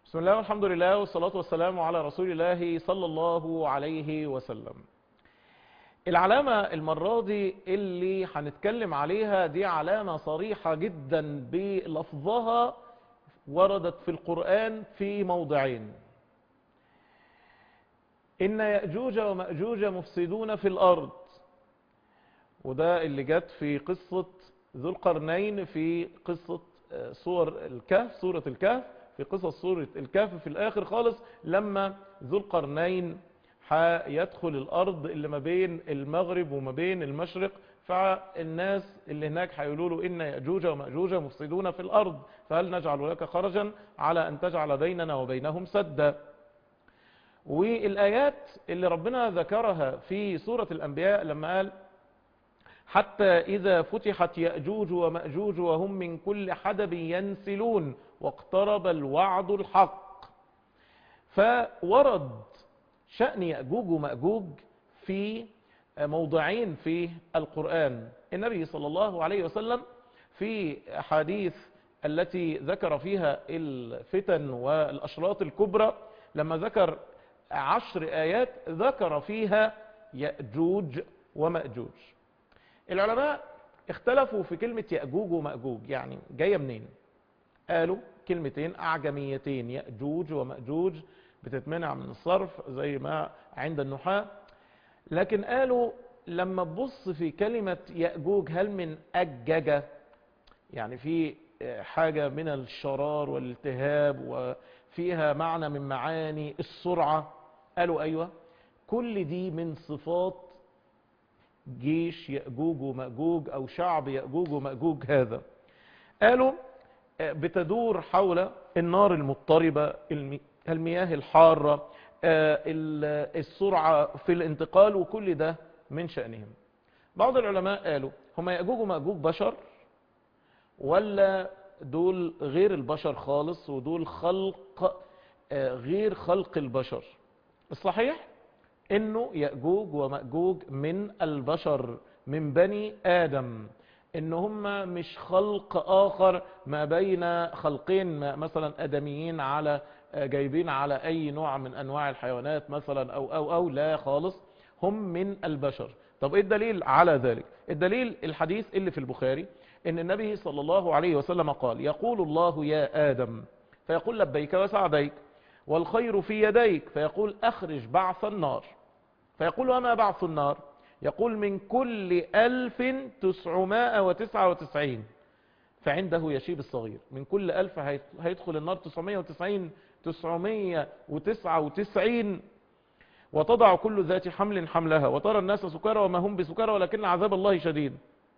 بسم الله والحمد لله والصلاة والسلام على رسول الله صلى الله عليه وسلم العلامة المرة دي اللي هنتكلم عليها دي علامة صريحة جدا بلفظها وردت في القرآن في موضعين إن يأجوج ومأجوج مفسدون في الأرض وده اللي جت في قصة ذو القرنين في قصة صور الكهف سورة الكهف في قصص سورة الكهف في الآخر خالص لما ذو القرنين هيدخل الأرض اللي ما بين المغرب وما بين المشرق فالناس اللي هناك هيقولوا له إن يأجوج ومأجوج مفسدون في الأرض فهل نجعل لك خرجا على أن تجعل بيننا وبينهم سدا والآيات اللي ربنا ذكرها في سورة الأنبياء لما قال حتى إذا فتحت يأجوج ومأجوج وهم من كل حدب ينسلون واقترب الوعد الحق فورد شأن يأجوج ومأجوج في موضعين في القرآن النبي صلى الله عليه وسلم في حديث التي ذكر فيها الفتن والأشراط الكبرى لما ذكر عشر آيات ذكر فيها يأجوج ومأجوج العلماء اختلفوا في كلمة يأجوج ومأجوج يعني جاية منين قالوا كلمتين أعجميتين يأجوج ومأجوج بتتمنع من الصرف زي ما عند النحاة لكن قالوا لما تبص في كلمة يأجوج هل من أجج يعني في حاجة من الشرار والالتهاب وفيها معنى من معاني السرعة قالوا أيوة كل دي من صفات جيش يأجوج ومأجوج أو شعب يأجوج ومأجوج هذا قالوا بتدور حول النار المضطربة المياه الحارة السرعة في الانتقال وكل ده من شأنهم بعض العلماء قالوا هم يأجوج ومأجوج بشر ولا دول غير البشر خالص ودول خلق غير خلق البشر الصحيح انه يأجوج ومأجوج من البشر من بني آدم ان هم مش خلق اخر ما بين خلقين مثلا ادميين على جايبين على اي نوع من انواع الحيوانات مثلا او او او لا خالص هم من البشر طب ايه الدليل على ذلك الدليل الحديث اللي في البخاري ان النبي صلى الله عليه وسلم قال يقول الله يا آدم فيقول لبيك وسعديك والخير في يديك فيقول اخرج بعث النار فيقول وما بعث النار يقول من كل ألف تسعمائة وتسعة وتسعين فعنده يشيب الصغير من كل ألف هيدخل النار تسعمائة وتسعين تسعمائة وتسعة وتسعين وتضع كل ذات حمل حملها وترى الناس سكارى وما هم بسكارى ولكن عذاب الله شديد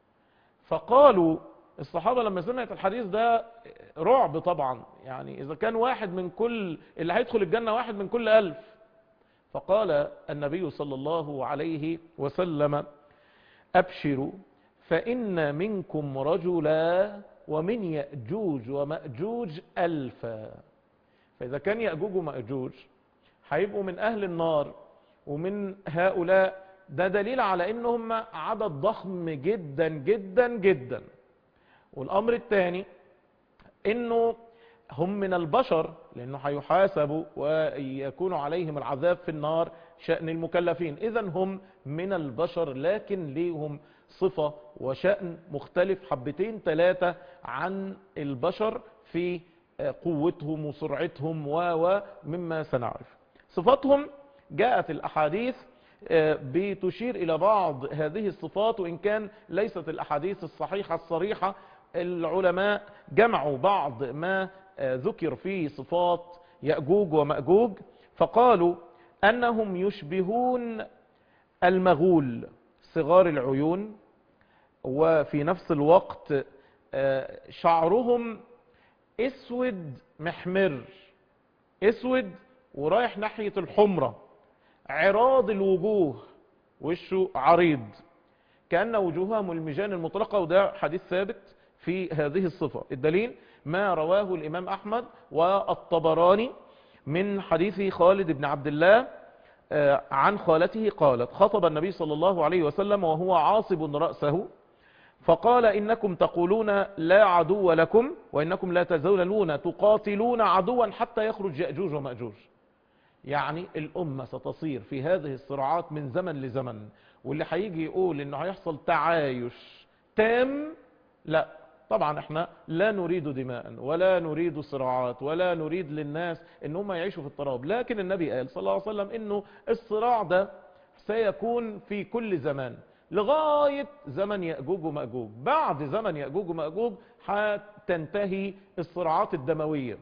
فقالوا الصحابة لما سمعت الحديث ده رعب طبعا يعني إذا كان واحد من كل اللي هيدخل الجنة واحد من كل ألف فقال النبي صلى الله عليه وسلم أبشروا فإن منكم رجلا ومن يأجوج ومأجوج ألفا فإذا كان يأجوج ومأجوج هيبقوا من أهل النار ومن هؤلاء ده دليل على إنهم عدد ضخم جدا جدا جدا والأمر الثاني إنه هم من البشر لأنه هيحاسبوا ويكون عليهم العذاب في النار شأن المكلفين إذا هم من البشر لكن ليهم صفة وشأن مختلف حبتين ثلاثة عن البشر في قوتهم وسرعتهم ومما سنعرف صفاتهم جاءت الأحاديث بتشير إلى بعض هذه الصفات وإن كان ليست الأحاديث الصحيحة الصريحة العلماء جمعوا بعض ما ذكر في صفات يأجوج ومأجوج فقالوا أنهم يشبهون المغول صغار العيون وفي نفس الوقت شعرهم اسود محمر اسود ورايح ناحية الحمرة عراض الوجوه وشه عريض كأن وجوههم المجان المطلقة وده حديث ثابت في هذه الصفة الدليل ما رواه الإمام أحمد والطبراني من حديث خالد بن عبد الله عن خالته قالت خطب النبي صلى الله عليه وسلم وهو عاصب رأسه فقال إنكم تقولون لا عدو لكم وإنكم لا تزولون تقاتلون عدوا حتى يخرج يأجوج ومأجوج يعني الأمة ستصير في هذه الصراعات من زمن لزمن واللي هيجي يقول إنه هيحصل تعايش تام لا طبعا احنا لا نريد دماء ولا نريد صراعات ولا نريد للناس ان هم يعيشوا في اضطراب لكن النبي قال صلى الله عليه وسلم انه الصراع ده سيكون في كل زمان لغاية زمن يأجوج ومأجوج بعد زمن يأجوج ومأجوج هتنتهي الصراعات الدموية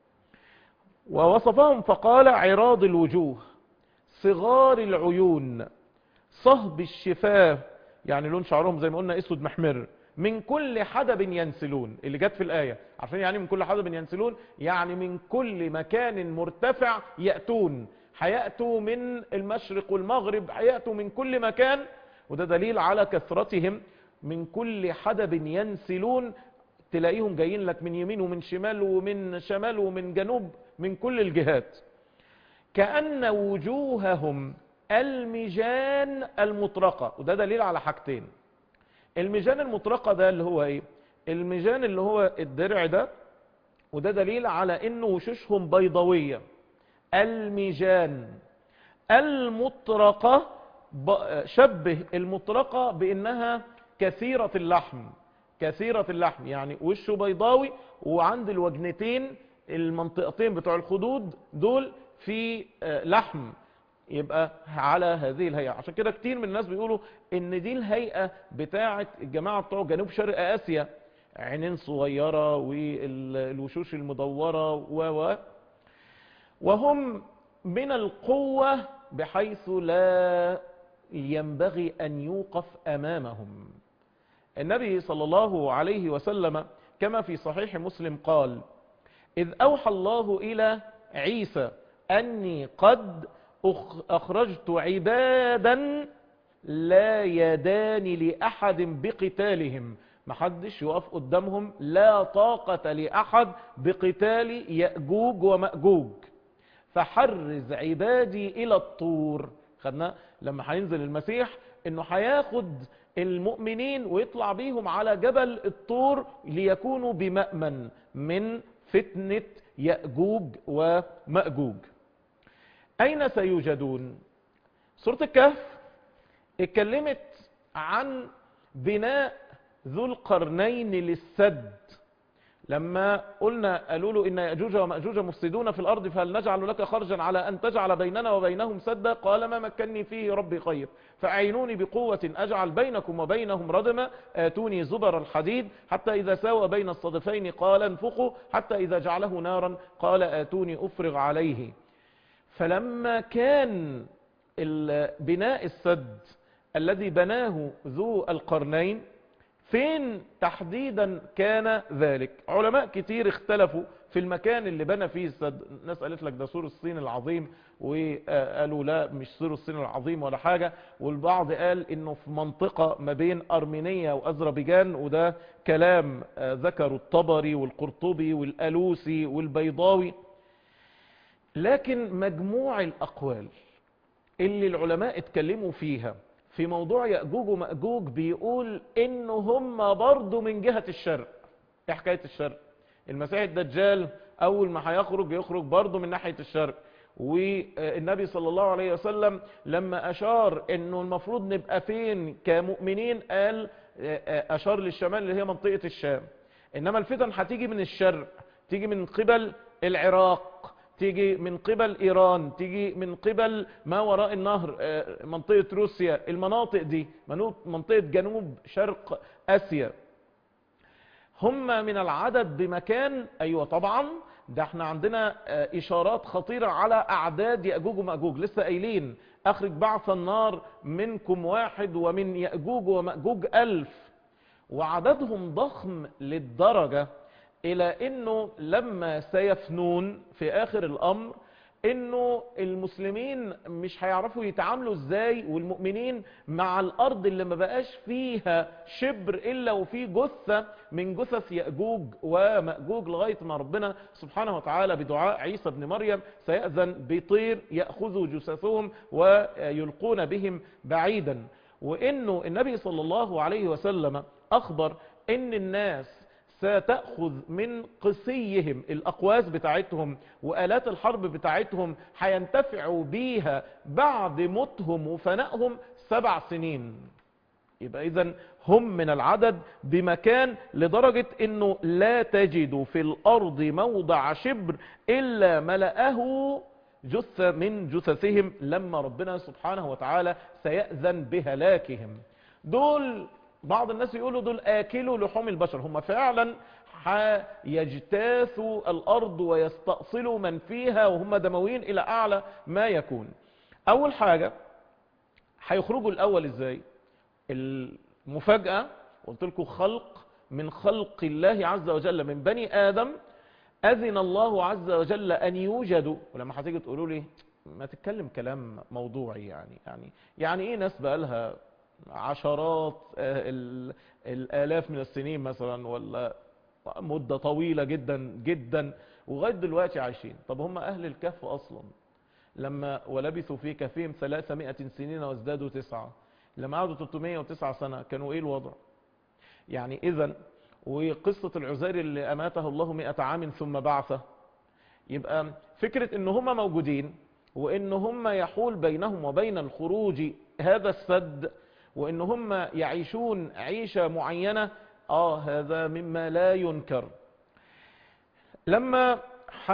ووصفهم فقال عراض الوجوه صغار العيون صهب الشفاه يعني لون شعرهم زي ما قلنا اسود محمر من كل حدب ينسلون اللي جت في الآية عارفين يعني من كل حدب ينسلون يعني من كل مكان مرتفع يأتون هيأتوا من المشرق والمغرب هيأتوا من كل مكان وده دليل على كثرتهم من كل حدب ينسلون تلاقيهم جايين لك من يمين ومن شمال ومن شمال ومن جنوب من كل الجهات كأن وجوههم المجان المطرقة وده دليل على حاجتين المجان المطرقة ده اللي هو ايه المجان اللي هو الدرع ده وده دليل على انه وشوشهم بيضاوية المجان المطرقة شبه المطرقة بانها كثيرة اللحم كثيرة اللحم يعني وشه بيضاوي وعند الوجنتين المنطقتين بتوع الخدود دول في لحم يبقى على هذه الهيئة عشان كده كتير من الناس بيقولوا ان دي الهيئة بتاعة الجماعة بتوع جنوب شرق اسيا عينين صغيرة والوشوش المدورة و و وهم من القوة بحيث لا ينبغي ان يوقف امامهم النبي صلى الله عليه وسلم كما في صحيح مسلم قال إذ أوحى الله إلى عيسى أني قد أخرجت عبادا لا يدان لأحد بقتالهم محدش يقف قدامهم لا طاقة لأحد بقتال يأجوج ومأجوج فحرز عبادي إلى الطور خدنا لما هينزل المسيح انه هياخد المؤمنين ويطلع بيهم على جبل الطور ليكونوا بمأمن من فتنة يأجوج ومأجوج أين سيوجدون سورة الكهف اتكلمت عن بناء ذو القرنين للسد لما قلنا قالوا له إن يأجوج ومأجوج مفسدون في الأرض فهل نجعل لك خرجا على أن تجعل بيننا وبينهم سدا قال ما مكني فيه ربي خير فأعينوني بقوة أجعل بينكم وبينهم ردما آتوني زبر الحديد حتى إذا ساوى بين الصدفين قال انفقوا حتى إذا جعله نارا قال آتوني أفرغ عليه فلما كان بناء السد الذي بناه ذو القرنين فين تحديدا كان ذلك علماء كتير اختلفوا في المكان اللي بنى فيه السد الناس قالت لك ده سور الصين العظيم وقالوا لا مش سور الصين العظيم ولا حاجة والبعض قال انه في منطقة ما بين ارمينيا واذربيجان وده كلام ذكروا الطبري والقرطبي والالوسي والبيضاوي لكن مجموع الاقوال اللي العلماء اتكلموا فيها في موضوع يأجوج ومأجوج بيقول انه هم برضو من جهة الشرق ايه حكاية الشرق المسيح الدجال اول ما هيخرج يخرج برضو من ناحية الشرق والنبي صلى الله عليه وسلم لما اشار انه المفروض نبقى فين كمؤمنين قال اشار للشمال اللي هي منطقة الشام انما الفتن هتيجي من الشرق تيجي من قبل العراق تيجي من قبل ايران تيجي من قبل ما وراء النهر منطقة روسيا المناطق دي منطقة جنوب شرق اسيا هم من العدد بمكان ايوه طبعا ده احنا عندنا اشارات خطيرة على اعداد يأجوج ومأجوج لسه قايلين اخرج بعث النار منكم واحد ومن يأجوج ومأجوج الف وعددهم ضخم للدرجة الى انه لما سيفنون في اخر الامر انه المسلمين مش هيعرفوا يتعاملوا ازاي والمؤمنين مع الارض اللي ما بقاش فيها شبر الا وفي جثة من جثث يأجوج ومأجوج لغاية ما ربنا سبحانه وتعالى بدعاء عيسى بن مريم سيأذن بطير يأخذوا جثثهم ويلقون بهم بعيدا وانه النبي صلى الله عليه وسلم أخبر إن الناس ستأخذ من قسيهم الأقواس بتاعتهم وآلات الحرب بتاعتهم هينتفعوا بيها بعد موتهم وفنائهم سبع سنين يبقى إذا هم من العدد بمكان لدرجة انه لا تجد في الارض موضع شبر الا ملأه جثة من جثثهم لما ربنا سبحانه وتعالى سيأذن بهلاكهم دول بعض الناس يقولوا دول آكلوا لحوم البشر هم فعلا يجتاثوا الأرض ويستأصلوا من فيها وهم دمويين إلى أعلى ما يكون أول حاجة هيخرجوا الأول إزاي المفاجأة قلت لكم خلق من خلق الله عز وجل من بني آدم أذن الله عز وجل أن يوجدوا ولما هتيجي تقولوا لي ما تتكلم كلام موضوعي يعني يعني يعني ايه ناس بقالها عشرات الآلاف من السنين مثلا ولا مدة طويلة جدا جدا وغاية دلوقتي عايشين طب هم أهل الكهف أصلا لما ولبثوا في كهفهم 300 سنين وازدادوا تسعة لما قعدوا 309 سنة كانوا ايه الوضع يعني اذا وقصة العزير اللي اماته الله 100 عام ثم بعثه يبقى فكرة ان هم موجودين وان هم يحول بينهم وبين الخروج هذا السد وان هم يعيشون عيشة معينة اه هذا مما لا ينكر لما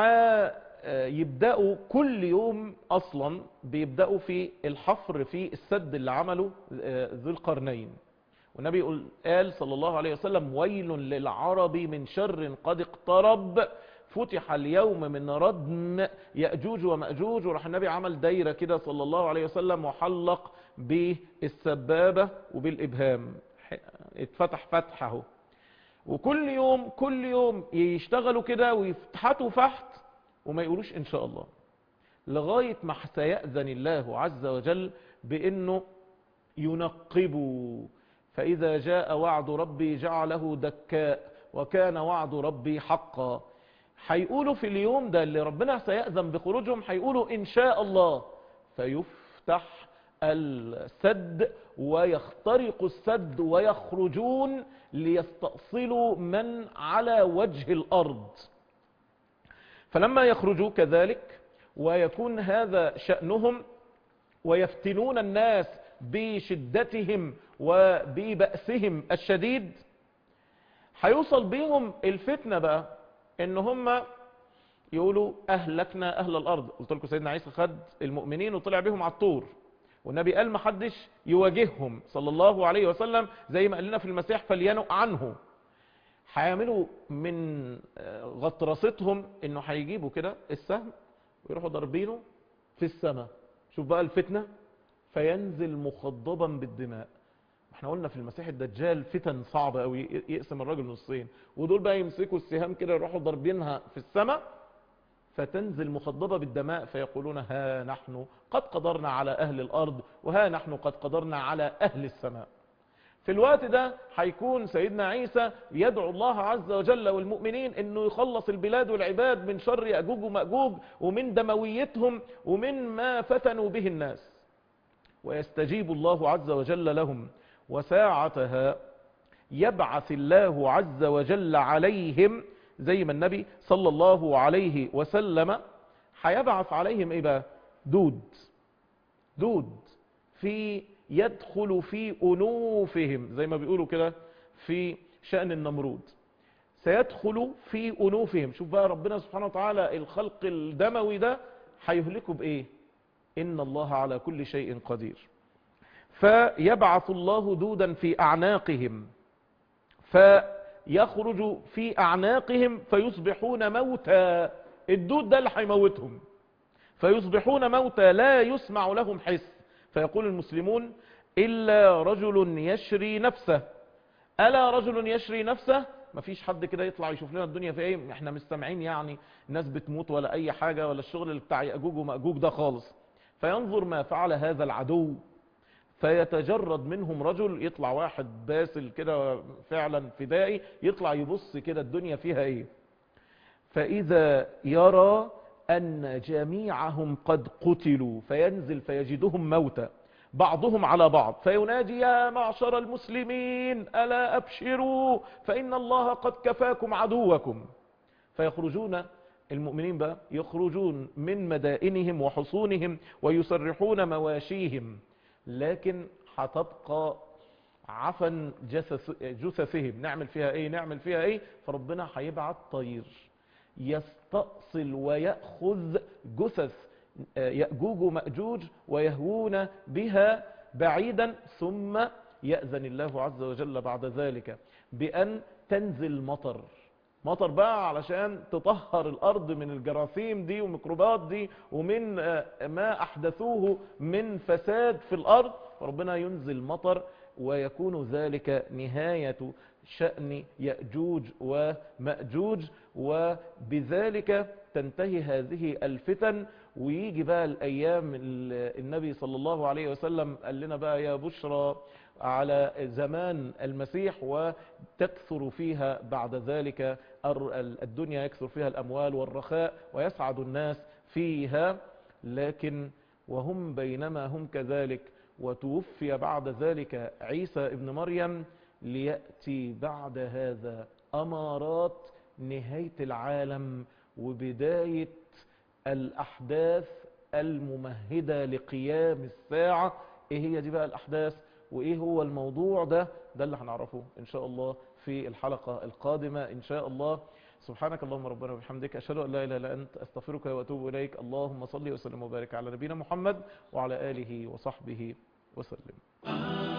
يبدأوا كل يوم أصلا بيبدأوا في الحفر في السد اللي عمله ذو القرنين والنبي قال صلى الله عليه وسلم ويل للعرب من شر قد اقترب فتح اليوم من ردم يأجوج ومأجوج وراح النبي عمل دايرة كده صلى الله عليه وسلم وحلق بالسبابة وبالإبهام اتفتح فتحه وكل يوم كل يوم يشتغلوا كده ويفتحوا فحت وما يقولوش ان شاء الله لغاية ما سيأذن الله عز وجل بانه ينقبوا فاذا جاء وعد ربي جعله دكاء وكان وعد ربي حقا هيقولوا في اليوم ده اللي ربنا سيأذن بخروجهم هيقولوا ان شاء الله فيفتح السد ويخترق السد ويخرجون ليستأصلوا من على وجه الأرض فلما يخرجوا كذلك ويكون هذا شأنهم ويفتنون الناس بشدتهم وببأسهم الشديد هيوصل بيهم الفتنة بقى ان هم يقولوا اهلكنا اهل الارض قلت لكم سيدنا عيسى خد المؤمنين وطلع بهم على الطور والنبي قال ما حدش يواجههم صلى الله عليه وسلم زي ما قال لنا في المسيح فلينق عنه هيعملوا من غطرستهم انه هيجيبوا كده السهم ويروحوا ضاربينه في السماء شوف بقى الفتنة فينزل مخضبا بالدماء احنا قلنا في المسيح الدجال فتن صعبة قوي يقسم الراجل نصين ودول بقى يمسكوا السهام كده يروحوا ضاربينها في السماء فتنزل مخضبة بالدماء فيقولون ها نحن قد قدرنا على أهل الأرض وها نحن قد قدرنا على أهل السماء في الوقت ده هيكون سيدنا عيسى يدعو الله عز وجل والمؤمنين انه يخلص البلاد والعباد من شر يأجوج ومأجوج ومن دمويتهم ومن ما فتنوا به الناس ويستجيب الله عز وجل لهم وساعتها يبعث الله عز وجل عليهم زي ما النبي صلى الله عليه وسلم هيبعث عليهم ايه بقى دود دود في يدخل في أنوفهم زي ما بيقولوا كده في شأن النمرود سيدخل في أنوفهم شوف بقى ربنا سبحانه وتعالى الخلق الدموي ده هيهلكوا بإيه إن الله على كل شيء قدير فيبعث الله دودا في أعناقهم فيخرج في أعناقهم فيصبحون موتى الدود ده اللي هيموتهم فيصبحون موتى لا يسمع لهم حس فيقول المسلمون إلا رجل يشري نفسه ألا رجل يشري نفسه مفيش حد كده يطلع يشوف لنا الدنيا في ايه احنا مستمعين يعني ناس بتموت ولا اي حاجة ولا الشغل اللي بتاع يأجوج ومأجوج ده خالص فينظر ما فعل هذا العدو فيتجرد منهم رجل يطلع واحد باسل كده فعلا فدائي يطلع يبص كده الدنيا فيها ايه فإذا يرى أن جميعهم قد قتلوا فينزل فيجدهم موتى بعضهم على بعض فينادي يا معشر المسلمين ألا أبشروا فإن الله قد كفاكم عدوكم فيخرجون المؤمنين بقى يخرجون من مدائنهم وحصونهم ويسرحون مواشيهم لكن هتبقى عفن جثث جثثهم نعمل فيها ايه نعمل فيها ايه فربنا هيبعت طير يستأصل ويأخذ جثث يأجوج ومأجوج ويهوون بها بعيدا ثم يأذن الله عز وجل بعد ذلك بأن تنزل مطر مطر بقى علشان تطهر الأرض من الجراثيم دي وميكروبات دي ومن ما أحدثوه من فساد في الأرض فربنا ينزل مطر ويكون ذلك نهاية شأن يأجوج ومأجوج وبذلك تنتهي هذه الفتن ويجي بقى الأيام النبي صلى الله عليه وسلم قال لنا بقى يا بشرى على زمان المسيح وتكثر فيها بعد ذلك الدنيا يكثر فيها الأموال والرخاء ويسعد الناس فيها لكن وهم بينما هم كذلك وتوفي بعد ذلك عيسى ابن مريم ليأتي بعد هذا أمارات نهاية العالم وبداية الأحداث الممهدة لقيام الساعة ايه هي دي بقى الأحداث وايه هو الموضوع ده ده اللي هنعرفه ان شاء الله في الحلقة القادمة ان شاء الله سبحانك اللهم ربنا وبحمدك أشهد أن لا إله إلا أنت أستغفرك وأتوب إليك اللهم صل وسلم وبارك على نبينا محمد وعلى آله وصحبه وسلم